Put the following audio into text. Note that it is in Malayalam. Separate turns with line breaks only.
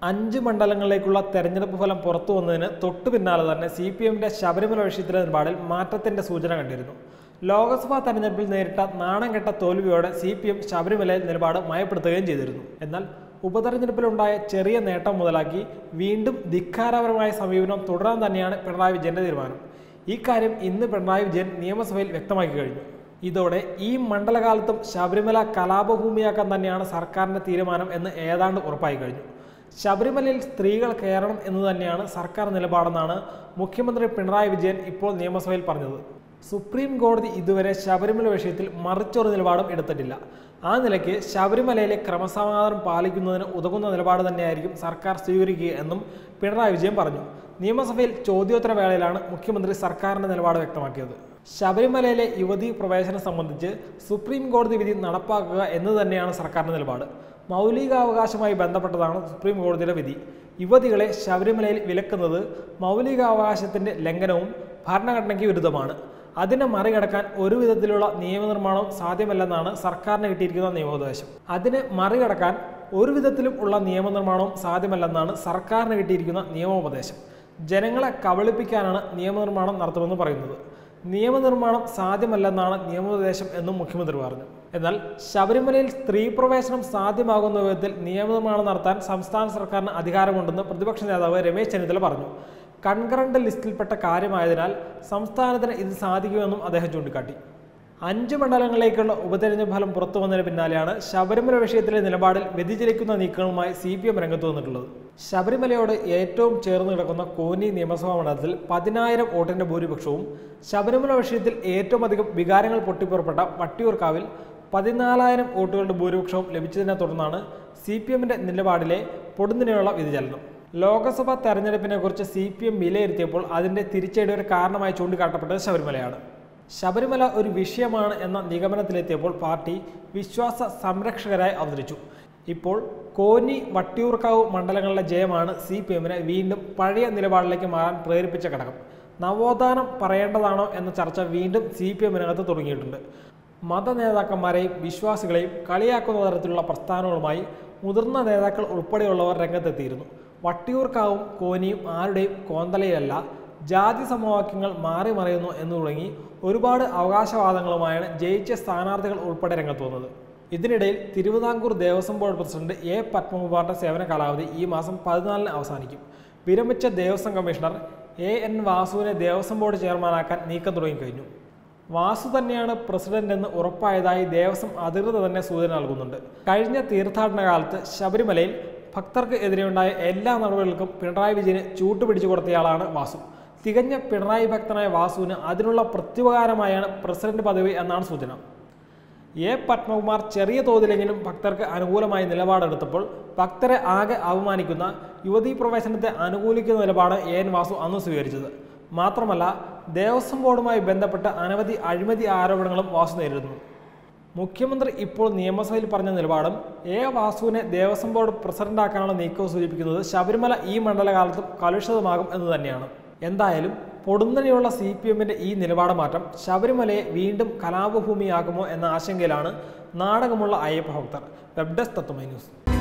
അഞ്ച് മണ്ഡലങ്ങളിലേക്കുള്ള തെരഞ്ഞെടുപ്പ് ഫലം പുറത്തു വന്നതിന് തൊട്ടു പിന്നാലെ തന്നെ സി പി എമ്മിന്റെ ശബരിമല വിഷയത്തിലെ നിലപാടിൽ മാറ്റത്തിന്റെ സൂചന കണ്ടിരുന്നു ലോക്സഭാ തെരഞ്ഞെടുപ്പിൽ നേരിട്ട നാണം കെട്ട തോൽവിയോടെ സി പി എം ശബരിമലയിൽ നിലപാട് മയപ്പെടുത്തുകയും ചെയ്തിരുന്നു എന്നാൽ ഉപതെരഞ്ഞെടുപ്പിലുണ്ടായ ചെറിയ നേട്ടം മുതലാക്കി വീണ്ടും ധിക്കാരപരമായ സമീപനം തുടരാൻ തന്നെയാണ് പിണറായി വിജയന്റെ തീരുമാനം ഇക്കാര്യം ഇന്ന് പിണറായി വിജയൻ നിയമസഭയിൽ വ്യക്തമാക്കി കഴിഞ്ഞു ഇതോടെ ഈ മണ്ഡലകാലത്തും ശബരിമല കലാപഭൂമിയാക്കാൻ തന്നെയാണ് സർക്കാരിന്റെ തീരുമാനം എന്ന് ഏതാണ്ട് ഉറപ്പായി കഴിഞ്ഞു ശബരിമലയിൽ സ്ത്രീകൾ കയറണം എന്ന് തന്നെയാണ് സർക്കാർ നിലപാടെന്നാണ് മുഖ്യമന്ത്രി പിണറായി വിജയൻ ഇപ്പോൾ നിയമസഭയിൽ പറഞ്ഞത് സുപ്രീം കോടതി ഇതുവരെ ശബരിമല വിഷയത്തിൽ മറിച്ചൊരു നിലപാടും എടുത്തിട്ടില്ല ആ നിലയ്ക്ക് ശബരിമലയിലെ ക്രമസമാധാനം പാലിക്കുന്നതിന് ഉതകുന്ന നിലപാട് തന്നെയായിരിക്കും സർക്കാർ സ്വീകരിക്കുക എന്നും പിണറായി വിജയൻ പറഞ്ഞു നിയമസഭയിൽ ചോദ്യോത്തര വേളയിലാണ് മുഖ്യമന്ത്രി സർക്കാരിന്റെ നിലപാട് വ്യക്തമാക്കിയത് ശബരിമലയിലെ യുവതീ പ്രവേശനം സംബന്ധിച്ച് സുപ്രീം കോടതി വിധി നടപ്പാക്കുക എന്ന് തന്നെയാണ് സർക്കാരിന്റെ നിലപാട് മൗലികാവകാശമായി ബന്ധപ്പെട്ടതാണ് സുപ്രീം കോടതിയുടെ വിധി യുവതികളെ ശബരിമലയിൽ വിലക്കുന്നത് മൗലികാവകാശത്തിന്റെ ലംഘനവും ഭരണഘടനയ്ക്ക് വിരുദ്ധമാണ് അതിനെ മറികടക്കാൻ ഒരു വിധത്തിലുള്ള നിയമനിർമ്മാണം സാധ്യമല്ലെന്നാണ് സർക്കാരിന് കിട്ടിയിരിക്കുന്ന നിയമോപദേശം അതിനെ മറികടക്കാൻ ഒരു വിധത്തിലും ഉള്ള നിയമനിർമ്മാണവും സാധ്യമല്ലെന്നാണ് സർക്കാരിന് കിട്ടിയിരിക്കുന്ന നിയമോപദേശം ജനങ്ങളെ കബളിപ്പിക്കാനാണ് നിയമനിർമ്മാണം നടത്തുമെന്ന് പറയുന്നത് നിയമനിർമ്മാണം സാധ്യമല്ലെന്നാണ് നിയമോപദേശം എന്നും മുഖ്യമന്ത്രി പറഞ്ഞു എന്നാൽ ശബരിമലയിൽ സ്ത്രീ പ്രവേശനം സാധ്യമാകുന്ന വിധത്തിൽ നിയമനിർമ്മാണം നടത്താൻ സംസ്ഥാന സർക്കാരിന് അധികാരമുണ്ടെന്ന് പ്രതിപക്ഷ നേതാവ് രമേശ് ചെന്നിത്തല പറഞ്ഞു കൺകറന്റ് ലിസ്റ്റിൽപ്പെട്ട കാര്യമായതിനാൽ സംസ്ഥാനത്തിന് ഇത് സാധിക്കുമെന്നും അദ്ദേഹം ചൂണ്ടിക്കാട്ടി അഞ്ച് മണ്ഡലങ്ങളിലേക്കുള്ള ഉപതെരഞ്ഞെടുപ്പ് ഫലം പുറത്തു വന്നതിന് പിന്നാലെയാണ് ശബരിമല വിഷയത്തിലെ നിലപാടിൽ വ്യതിചലിക്കുന്ന നീക്കങ്ങളുമായി സി പി എം രംഗത്ത് വന്നിട്ടുള്ളത് ശബരിമലയോട് ഏറ്റവും ചേർന്ന് കിടക്കുന്ന കോന്നി നിയമസഭാ മണ്ഡലത്തിൽ പതിനായിരം വോട്ടിന്റെ ഭൂരിപക്ഷവും ശബരിമല വിഷയത്തിൽ ഏറ്റവും അധികം വികാരങ്ങൾ പൊട്ടിപ്പുറപ്പെട്ട വട്ടിയൂർക്കാവിൽ പതിനാലായിരം വോട്ടുകളുടെ ഭൂരിപക്ഷവും ലഭിച്ചതിനെ തുടർന്നാണ് സി പി എമ്മിന്റെ നിലപാടിലെ പൊടുന്നിനെയുള്ള വ്യതിചലനം ലോക്സഭാ തെരഞ്ഞെടുപ്പിനെ കുറിച്ച് സി പി എം വിലയിരുത്തിയപ്പോൾ അതിന്റെ തിരിച്ചടി ഒരു കാരണമായി ചൂണ്ടിക്കാട്ടപ്പെട്ടത് ശബരിമലയാണ് ശബരിമല ഒരു വിഷയമാണ് എന്ന നിഗമനത്തിലെത്തിയപ്പോൾ പാർട്ടി വിശ്വാസ സംരക്ഷകരായി അവതരിച്ചു ഇപ്പോൾ കോന്നി വട്ടിയൂർക്കാവ് മണ്ഡലങ്ങളിലെ ജയമാണ് സി പി എമ്മിനെ വീണ്ടും പഴയ നിലപാടിലേക്ക് മാറാൻ പ്രേരിപ്പിച്ച ഘടകം നവോത്ഥാനം പറയേണ്ടതാണോ എന്ന ചർച്ച വീണ്ടും സി പി എമ്മിനകത്ത് തുടങ്ങിയിട്ടുണ്ട് മത നേതാക്കന്മാരെയും വിശ്വാസികളെയും കളിയാക്കുന്ന തരത്തിലുള്ള പ്രസ്ഥാനങ്ങളുമായി മുതിർന്ന നേതാക്കൾ ഉൾപ്പെടെയുള്ളവർ രംഗത്തെത്തിയിരുന്നു വട്ടിയൂർക്കാവും കോന്നിയും ആരുടെയും കോന്തലയല്ല ജാതി സമവാക്യങ്ങൾ മാറി മറയുന്നു എന്ന് തുടങ്ങി ഒരുപാട് അവകാശവാദങ്ങളുമായാണ് ജയിച്ച സ്ഥാനാർത്ഥികൾ ഉൾപ്പെടെ രംഗത്ത് വന്നത് ഇതിനിടയിൽ Thiruvithamkoor Devaswom board president A പത്മകുമാറിന്റെ സേവന കാലാവധി ഈ മാസം പതിനാലിന് അവസാനിക്കും വിരമിച്ച ദേവസ്വം കമ്മീഷണർ എ എൻ വാസുവിനെ ദേവസ്വം ബോർഡ് ചെയർമാനാക്കാൻ നീക്കം തുടങ്ങിക്കഴിഞ്ഞു വാസു തന്നെയാണ് പ്രസിഡന്റ് എന്ന് ഉറപ്പായതായി ദേവസ്വം അധികൃതർ തന്നെ സൂചന നൽകുന്നുണ്ട് കഴിഞ്ഞ തീർത്ഥാടന കാലത്ത് ശബരിമലയിൽ ഭക്തർക്ക് എതിരെയുണ്ടായ എല്ലാ നടപടികൾക്കും പിണറായി വിജയന് ചൂട്ടുപിടിച്ചു കൊടുത്തയാളാണ് വാസു തികഞ്ഞ പിണറായി ഭക്തനായ വാസുവിന് അതിനുള്ള പ്രത്യുപകാരമായാണ് പ്രസിഡന്റ് പദവി എന്നാണ് സൂചന എ പത്മകുമാർ ചെറിയ തോതിലെങ്കിലും ഭക്തർക്ക് അനുകൂലമായി നിലപാടെടുത്തപ്പോൾ ഭക്തരെ ആകെ അവമാനിക്കുന്ന യുവതീ പ്രവേശനത്തെ അനുകൂലിക്കുന്ന നിലപാട് എ എൻ വാസു അന്ന് സ്വീകരിച്ചത് മാത്രമല്ല ദേവസ്വം ബോർഡുമായി ബന്ധപ്പെട്ട അനവധി അഴിമതി ആരോപണങ്ങളും വാസു നേരിടുന്നു മുഖ്യമന്ത്രി ഇപ്പോൾ നിയമസഭയിൽ പറഞ്ഞ നിലപാടും എ വാസുവിനെ ദേവസ്വം ബോർഡ് പ്രസിഡന്റാക്കാനുള്ള നീക്കവും സൂചിപ്പിക്കുന്നത് ശബരിമല ഈ മണ്ഡലകാലത്തും കലുഷിതമാകും എന്ന് തന്നെയാണ് എന്തായാലും പൊടുന്നനെയുള്ള സി പി എമ്മിന്റെ ഈ നിലപാട് മാറ്റം ശബരിമലയെ വീണ്ടും കലാപഭൂമിയാക്കുമോ എന്ന ആശങ്കയിലാണ് നാടകമുള്ള അയ്യപ്പ ഭക്തർ വെബ് ഡെസ്ക് തത്വമൈ ന്യൂസ്